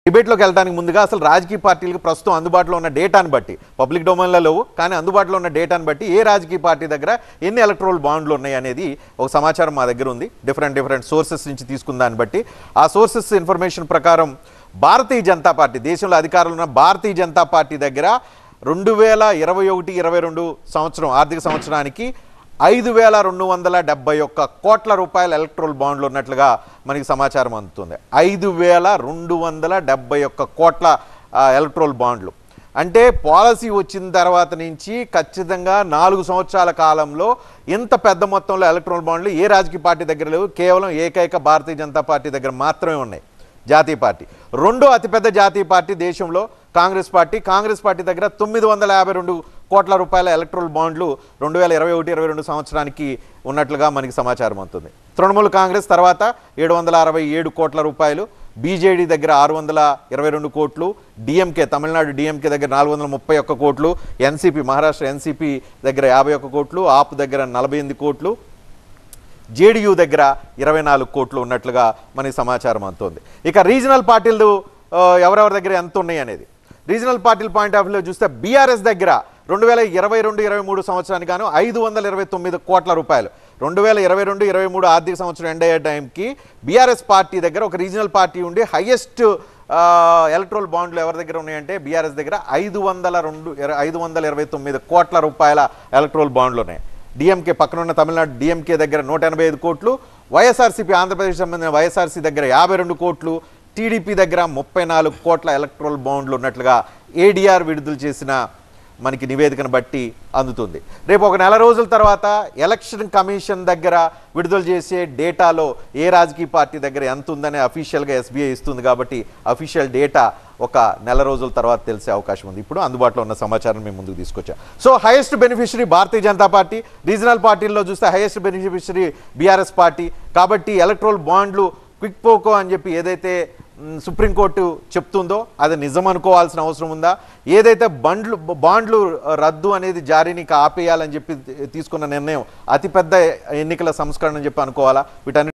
డిబేట్లోకి వెళ్ళడానికి ముందుగా అసలు రాజకీయ పార్టీలకు ప్రస్తుతం అందుబాటులో ఉన్న డేటాను బట్టి పబ్లిక్ డొమైన్లో లేవు కానీ అందుబాటులో ఉన్న డేటాను బట్టి ఏ రాజకీయ పార్టీ దగ్గర ఎన్ని ఎలక్ట్రోల్ బాండ్లు ఉన్నాయి అనేది ఒక సమాచారం మా దగ్గర ఉంది డిఫరెంట్ డిఫరెంట్ సోర్సెస్ నుంచి తీసుకున్న దాన్ని బట్టి ఆ సోర్సెస్ ఇన్ఫర్మేషన్ ప్రకారం భారతీయ జనతా పార్టీ దేశంలో అధికారంలో ఉన్న భారతీయ జనతా పార్టీ దగ్గర రెండు వేల ఇరవై ఒకటి ఇరవై రెండు సంవత్సరం ఆర్థిక సంవత్సరానికి ఐదు వేల రెండు వందల డెబ్బై ఒక్క కోట్ల రూపాయల ఎలక్ట్రోల్ బాండ్లు ఉన్నట్లుగా మనకి సమాచారం అందుతుంది ఐదు వేల రెండు వందల డెబ్బై ఒక్క కోట్ల ఆ, ఎలక్ట్రోల్ బాండ్లు అంటే పాలసీ వచ్చిన తర్వాత నుంచి ఖచ్చితంగా నాలుగు సంవత్సరాల కాలంలో ఇంత పెద్ద మొత్తంలో ఎలక్ట్రోల్ బాండ్లు ఏ రాజకీయ పార్టీ దగ్గర లేవు కేవలం ఏకైక భారతీయ జనతా పార్టీ దగ్గర మాత్రమే ఉన్నాయి జాతీయ పార్టీ రెండో అతిపెద్ద జాతీయ పార్టీ దేశంలో కాంగ్రెస్ పార్టీ కాంగ్రెస్ పార్టీ దగ్గర తొమ్మిది వందల యాభై రెండు కోట్ల రూపాయల ఎలక్ట్రల్ బాండ్లు రెండు వేల ఇరవై ఒకటి ఇరవై రెండు సంవత్సరానికి ఉన్నట్లుగా మనకి సమాచారం అవుతుంది తృణమూల్ కాంగ్రెస్ తర్వాత ఏడు వందల అరవై ఏడు కోట్ల రూపాయలు బీజేడీ దగ్గర ఆరు వందల ఇరవై రెండు కోట్లు డిఎంకే తమిళనాడు డిఎంకే దగ్గర నాలుగు వందల ముప్పై ఒక్క కోట్లు ఎన్సీపీ మహారాష్ట్ర ఎన్సీపీ దగ్గర యాభై ఒక్క కోట్లు ఆప్ దగ్గర నలభై ఎనిమిది కోట్లు జేడీయూ దగ్గర ఇరవై నాలుగు కోట్లు ఉన్నట్లుగా మనకి సమాచారం అందుతోంది ఇక రీజనల్ పార్టీలు ఆ, ఎవరెవరి దగ్గర ఎంత ఉన్నాయి అనేది రీజనల్ పార్టీల పాయింట్ ఆఫ్ వ్యూలో చూస్తే బీఆర్ఎస్ దగ్గర రెండు వేల ఇరవై రెండు ఇరవై మూడు సంవత్సరానికి గాను ఐదు వందల ఇరవై తొమ్మిది కోట్ల రూపాయలు రెండు వేల ఇరవై రెండు ఇరవై మూడు ఆర్థిక సంవత్సరం ఎండ్ అయ్యే టైంకి బీఆర్ఎస్ పార్టీ దగ్గర ఒక రీజనల్ పార్టీ ఉండి హైయెస్ట్ ఎలక్ట్రోల్ బాండ్లు ఎవరి దగ్గర ఉన్నాయంటే బీఆర్ఎస్ దగ్గర ఐదు వందల రెండు ఐదు వందల ఇరవై తొమ్మిది కోట్ల రూపాయల ఎలక్ట్రోల్ బాండ్లు ఉన్నాయి డిఎంకే పక్కనున్న తమిళనాడు డిఎంకే దగ్గర నూట ఎనభై ఐదు కోట్లు వైఎస్ఆర్సీపీ ఆంధ్రప్రదేశ్ సంబంధించిన వైఎస్ఆర్సీ దగ్గర యాభై రెండు కోట్లు టీడీపీ దగ్గర ముప్పై నాలుగు కోట్ల ఎలక్ట్రోల్ బాండ్లు ఉన్నట్లుగా ఏడీఆర్ విడుదల చేసిన మనకి నివేదికను బట్టి అందుతుంది రేపు ఒక నెల రోజుల తర్వాత ఎలక్షన్ కమిషన్ దగ్గర విడుదల చేసే డేటాలో ఏ రాజకీయ పార్టీ దగ్గర ఎంత ఉందని అఫీషియల్గా ఎస్బీఐ ఇస్తుంది కాబట్టి అఫీషియల్ డేటా ఒక నెల రోజుల తర్వాత తెలిసే అవకాశం ఉంది ఇప్పుడు అందుబాటులో ఉన్న సమాచారం మేము ముందుకు తీసుకొచ్చాం so highest beneficiary Bharatiya Janata party regional పార్టీల్లో చూస్తే హైయెస్ట్ బెనిఫిషరీ బీఆర్ఎస్ పార్టీ కాబట్టి ఎలక్ట్రోల్ బాండ్లు క్విక్ పోకో అని చెప్పి ఏదైతే మ్, సుప్రీంకోర్టు చెప్తుందో అది నిజం అనుకోవాల్సిన అవసరం ఉందా ఏదైతే బండ్లు బాండ్లు రద్దు అనేది జారీని ఆపేయాలని చెప్పి తీసుకున్న నిర్ణయం అతిపెద్ద ఎన్నికల సంస్కరణ అని చెప్పి అనుకోవాలా వీటన్ని